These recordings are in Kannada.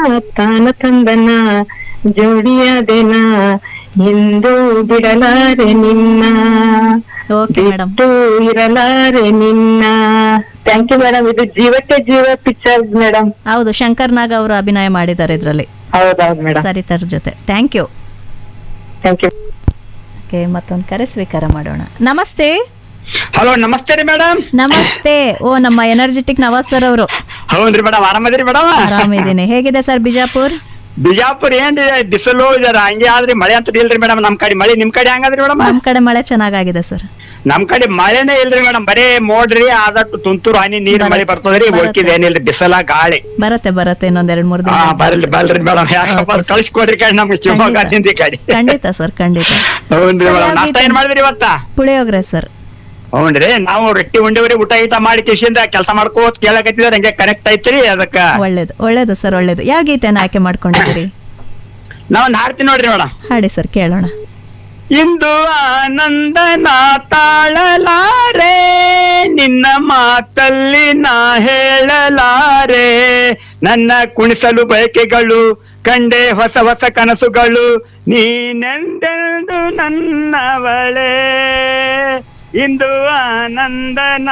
ತಾನ ತಂದನ ಜೋಡಿಯಾದೆನ ಎಂದು ಬಿಡಲಾರೆ ನಿನ್ನ ಓಕೆ ಮೇಡಮ್ ಬಿಟ್ಟು ಇರಲಾರೆ ನಿನ್ನ ಥ್ಯಾಂಕ್ ಯು ಮೇಡಮ್ ಇದು ಜೀವಕ್ಕೆ ಜೀವ ಪಿಕ್ಚರ್ ಮೇಡಮ್ ಹೌದು ಶಂಕರ್ ನಾಗ್ ಅವರು ಅಭಿನಯ ಮಾಡಿದ್ದಾರೆ ಇದರಲ್ಲಿ ಹೌದೌದು ಮೇಡಮ್ ಸರಿತರ ಜೊತೆ thank you thank you okay ಮತ್ತೊಂದು ಕರೆ ಸ್ವೀಕಾರ ಮಾಡೋಣ ನಮಸ್ತೆ ಹಲೋ ನಮಸ್ತೆ ರೀ ಮೇಡಮ್ ನಮಸ್ತೆ ಓ ನಮ್ಮ ಎನರ್ಜೆಟಿಕ್ ನವಾಜ್ ಸರ್ ಅವರು ಹೌನ್ರಿ ಮೇಡಮ್ ಆರಾಮದಿರಿ ಮೇಡಮ್ ಆರಾಮಿದ್ದೀನಿ ಹೇಗಿದೆ ಸರ್ ಬಿಜಾಪುರ್ ಬಿಜಾಪುರ ಏನ್ರಿ ಬಿಸಿಲು ಜರ ಹಂಗೆ ಆದ್ರಿ ಮಳೆ ಅಂತ ಇಲ್ರಿ ಮೇಡಮ್ ನಮ್ ಕಡೆ ಮಳೆ ನಿಮ್ ಕಡೆ ಹಂಗದ್ರಿ ಮೇಡಮ್ ನಮ್ ಕಡೆ ಮಳೆ ಚೆನ್ನಾಗಾಗಿದೆ ಸರ್ ನಮ್ ಕಡೆ ಮಳೆನೇ ಇಲ್ರಿ ಮೇಡಮ್ ಬರೇ ಮೋಡ್ರಿ ಆದಟ್ಟು ತುಂತುರು ಹನಿ ನೀರ್ ಮಳೆ ಬರ್ತದ್ರಿ ಬರುತ್ತೆ. ಉಳ್ಕಿದ್ ಏನಿಲ್ರಿ ಬಿಸಿಲ ಗಾಳಿ ಬರುತ್ತೆ ಬರುತ್ತೆ ಇನ್ನೊಂದ್ ಎರಡ್ ಮೂರ್ ಹಾ ದಿನ ಬರ್ಲಿ ಬರ್ಲಿ ಮೇಡಮ್ ಯಾಕಪ್ಪ Okay, sir. ಕಳ್ಸಿಕೊಡ್ರಿ ಕಡೆ ನಮ್ಗೆ ಶಿವಮೊಗ್ಗದಿಂದ ಈ ಕಡೆ ಖಂಡಿತ ಸರ್ ಖಂಡಿತ ಹೌನ್ರಿ ಸರಿ, ಮೇಡಮ್ ನಾಷ್ಟ ಆಗೈತೆ. ಏನ್ ಮಾಡಿದ್ರಿ ಇವತ್ತ ಪುಳಿಯೋಗ್ರೆ ಸರ್ ಹೌನ್ರಿ ನಾವು ರೊಟ್ಟಿ ಉಂಡಿವ್ರಿ ಊಟ ಗೀಟ ಮಾಡಿ ಕಿಶಿಂದ ಕೆಲಸ ಮಾಡ್ಕೋತ ಕೇಳಕತ್ತಿದ್ರೆ ಹಂಗೆ ಕನೆಕ್ಟ್ ಐತ್ರಿ ಅದಕ್ಕ ಒಳ್ಳೇದು ಒಳ್ಳೇದು ಸರ್ ಒಳ್ಳೇದು ಯಾವ ಗೀತೆನ ಆಯ್ಕೆ ಮಾಡ್ಕೊಂಡಿದ್ದೀರಿ ನಾವ್ ಹಾಡ್ತೀನಿ ನೋಡ್ರಿ ಮೇಡಮ್ ಹಾಡಿ ಸರ್ ಕೇಳೋಣ ಇಂದು ಆನಂದನ ತಾಳಲಾರೆ ನಿನ್ನ ಮಾತಲ್ಲಿ ನಾ ಹೇಳಲಾರೆ ನನ್ನ ಕುಣಿಸಲು ಬಯಕೆಗಳು ಕಂಡೆ ಹೊಸ ಹೊಸ ಕನಸುಗಳು ನೀನೆಂದೆಂದು ನನ್ನವಳೆ ಇಂದು ಆನಂದನ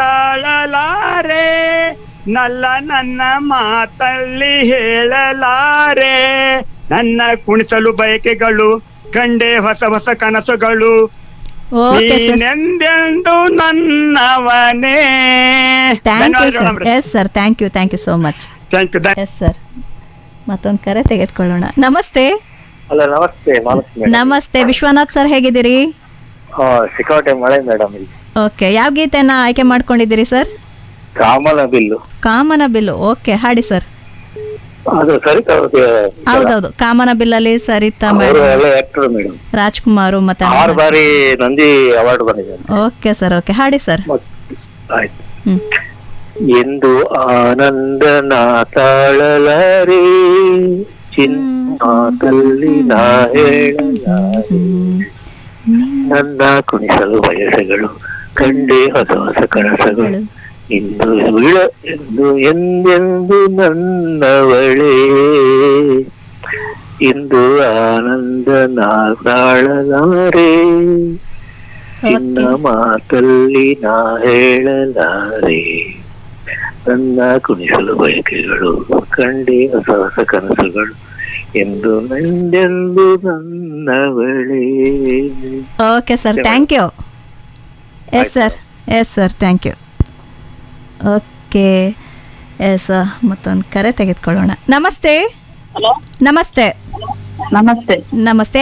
ತಾಳಲಾರೆ ನಲ್ಲ ನನ್ನ ಮಾತಲ್ಲಿ ಹೇಳಲಾರೆ ನನ್ನ ಕುಣಿಸಲು ಬಯಕೆಗಳು ಕಂಡೆ ಹೊಸ ಹೊಸ ಕನಸುಗಳು ಓಕೆ ಸರ್ ನೀನೆಂದೆಂದು ನನ್ನವನೇ thank you sir yes sir thank you thank you so much thank you yes sir ಮತ್ತೊಂದು ಕರೆ ತೆಗೆದುಕೊಳ್ಳೋಣ ನಮಸ್ತೆ ಹಲೋ ನಮಸ್ತೆ ಮಾಲಕ್ಷ್ಮಿ ನಮಸ್ತೆ ವಿಶ್ವನಾಥ್ ಸರ್ ಹೇಗಿದ್ದೀರಿ ಹಾ ಸಿಕ್ಕಾಪಟ್ಟೆ ಮಳೆ ಮೇಡಮ್ ಇಲ್ಲಿ ಓಕೆ ಯಾವ ಗೀತೆನ ಆಯ್ಕೆ ಮಾಡ್ಕೊಂಡಿದ್ದೀರಿ ಸರ್ ಕಾಮನ ಬಿಲ್ಲು ಕಾಮನ ಬಿಲ್ಲು ಓಕೆ ಹಾಡಿ ಸರ್ ಅದು ಸರಿತಾ ಅವ್ರಿಗೆ ಹೌದೌದು ಕಾಮನ ಬಿಲ್ಲಲ್ಲಿ ಸರಿತಾ ಅವರು ಮೇಡಮ್ ಒಳ್ಳೆ ಆಕ್ಟರ್ ಮೇಡಮ್ ರಾಜ್ಕುಮಾರ್ ಮತ್ತೆ ಆರು ಬಾರಿ ನಂದಿ ಅವಾರ್ಡ್ ಬಂದಿದೆ ಓಕೆ ಸರ್ ಓಕೆ ಹಾಡಿ ಸರ್ ಆಯ್ತು ಹ್ಮ್ ಎಂದು ಆನಂದನ ತಾಳಲಾರೆ ಚಿನ್ನಾದಲ್ಲಿ ನಾ ಹೇಳಲಾರೆ ನನ್ನ ಕುಣಿಸಲು ಬಯಸಗಳು ಕಂಡೆ ಹೊಸ ಹೊಸ ಕನಸಗಳು ಇಂದು ಉಳ್ಳ ಎಂದು ಎಂದೆಂದು ನನ್ನವಳೇ ಇಂದು ಆನಂದ ನಾ ತಾಳಲಾರೆ ನಿನ್ನ ಓಕೆ ಮಾತಲ್ಲಿ ನಾ ಹೇಳಲಾರೆ ನನ್ನ ಕುಣಿಸಲು ಬಯಕೆಗಳು ಕಂಡೆ ಹೊಸ ಹೊಸ ಕನಸುಗಳು ಎಂದು ನಂದೆಂದು ನನ್ನವಳೇ okay sir thank you yes sir yes sir thank you okay yes ಮತ್ತೊಂದು ಕರೆ ತೆಗೆದುಕೊಳ್ಳೋಣ ನಮಸ್ತೆ ಹಲೋ ನಮಸ್ತೆ ನಮಸ್ತೆ ನಮಸ್ತೆ